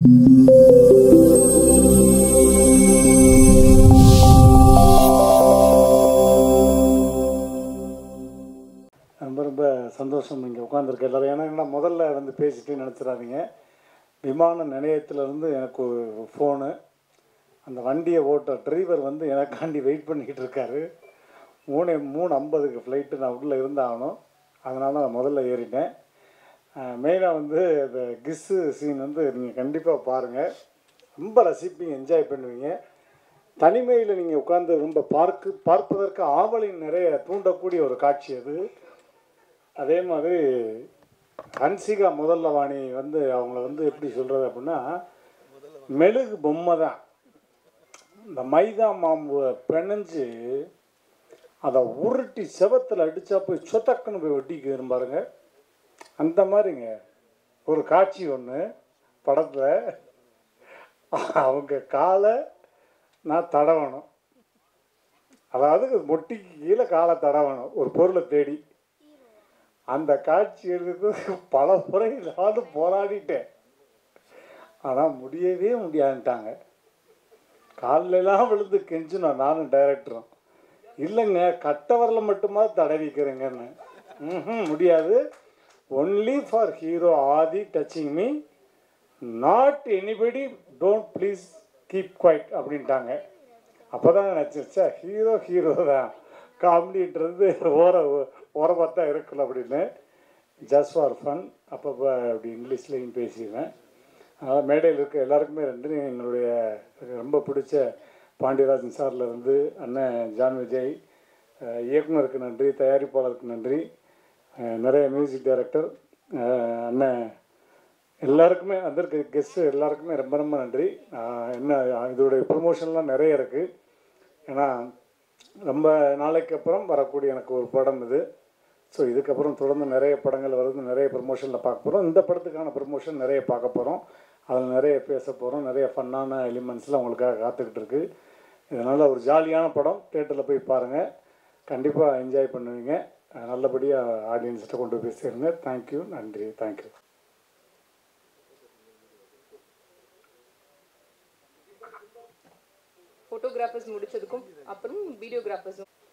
ரொம்ப ரொம்ப சந்தோஷம் இங்கே உட்காந்துருக்க எல்லாரும் ஏன்னா என்ன முதல்ல வந்து பேசிட்டு நினச்சிடாதீங்க விமான நிலையத்திலேருந்து எனக்கு ஒரு ஃபோனு அந்த வண்டியை ஓட்ட டிரைவர் வந்து எனக்காண்டி வெயிட் பண்ணிக்கிட்டு இருக்காரு மூணு மூணு ஐம்பதுக்கு ஃப்ளைட்டு நான் உள்ளே இருந்தாகணும் அதனால் நான் முதல்ல ஏறிட்டேன் மெயினாக வந்து இந்த கிஸ்ஸு சீன் வந்து நீங்கள் கண்டிப்பாக பாருங்கள் ரொம்ப ரசிப்பீங்க என்ஜாய் பண்ணுவீங்க தனிமையில் நீங்கள் உட்காந்து ரொம்ப பார்க்கு பார்ப்பதற்கு ஆவலின் நிறைய தூண்டக்கூடிய ஒரு காட்சி அது அதே மாதிரி ஹன்சிகா முதல்ல வாணி வந்து அவங்கள வந்து எப்படி சொல்கிறது அப்படின்னா மெழுகு பொம்மை தான் இந்த மைதா மாம்பு பிணைஞ்சு அதை உருட்டி செவத்தில் அடித்தா போய் சொத்தக்குன்னு போய் ஒட்டிக்கு பாருங்க அந்த மாதிரிங்க ஒரு காட்சி ஒன்று படத்தில் அவங்க காலை நான் தடவணும் அதாவது மொட்டிக்கு கீழே காலை தடவணும் ஒரு பொருளை தேடி அந்த காட்சி எடுத்து பல முறை நானும் போராடிட்டேன் ஆனால் முடியவே முடியாதுட்டாங்க காலிலெல்லாம் விழுந்து கெஞ்சினோம் நானும் டைரக்டரும் இல்லைங்க கட்டவரில் மட்டுமா தடவிக்கிறேங்கன்னு ம் முடியாது only for hero Aadhi touching me not anybody don't please keep quiet அப்படின்ட்டாங்க அப்போ தான் நினச்சிருச்சா ஹீரோ ஹீரோ தான் காமெடின்றது ஓர ஓரமாக தான் இருக்கல அப்படின்னு ஜஸ்ட் ஃபார் ஃபன் அப்பப்போ அப்படி இங்கிலீஷ்லேயும் பேசிடுவேன் அதனால் மேடையில் இருக்க எல்லாருக்குமே நன்றி எங்களுடைய ரொம்ப பிடிச்ச பாண்டியராஜன் சார்ல இருந்து அண்ணன் ஜான் விஜய் அஹ் இயக்குனருக்கு நன்றி தயாரிப்பாளருக்கு நன்றி அஹ் நிறைய மியூசிக் டைரக்டர் அஹ் அண்ணன் எல்லாருக்குமே வந்திருக்க கெஸ்ட்டு எல்லாருக்குமே ரொம்ப ரொம்ப நன்றி அஹ் என்ன இதோடைய ப்ரொமோஷன்லாம் நிறைய இருக்குது ஏன்னா ரொம்ப நாளைக்கு அப்புறம் வரக்கூடிய எனக்கு ஒரு படம் இது ஸோ இதுக்கப்புறம் தொடர்ந்து நிறைய படங்கள் வருது நிறைய ப்ரமோஷனில் பார்க்க போகிறோம் இந்த படத்துக்கான ப்ரமோஷன் நிறைய பார்க்க போகிறோம் அதில் நிறைய பேச போகிறோம் நிறைய ஃபன்னான எலிமெண்ட்ஸ்லாம் உங்களுக்காக காத்துக்கிட்டு இருக்கு இதனால் ஒரு ஜாலியான படம் தேட்டரில் போய் பாருங்கள் கண்டிப்பாக என்ஜாய் பண்ணுவீங்க அஹ் நல்லபடியாக ஆடியன்ஸ்கிட்ட கொண்டு போய் சேருங்க தேங்க்யூ நன்றி தேங்க்யூ ஃபோட்டோகிராஃபர்ஸ் முடிச்சதுக்கும் அப்புறம் வீடியோகிராஃபர்ஸும்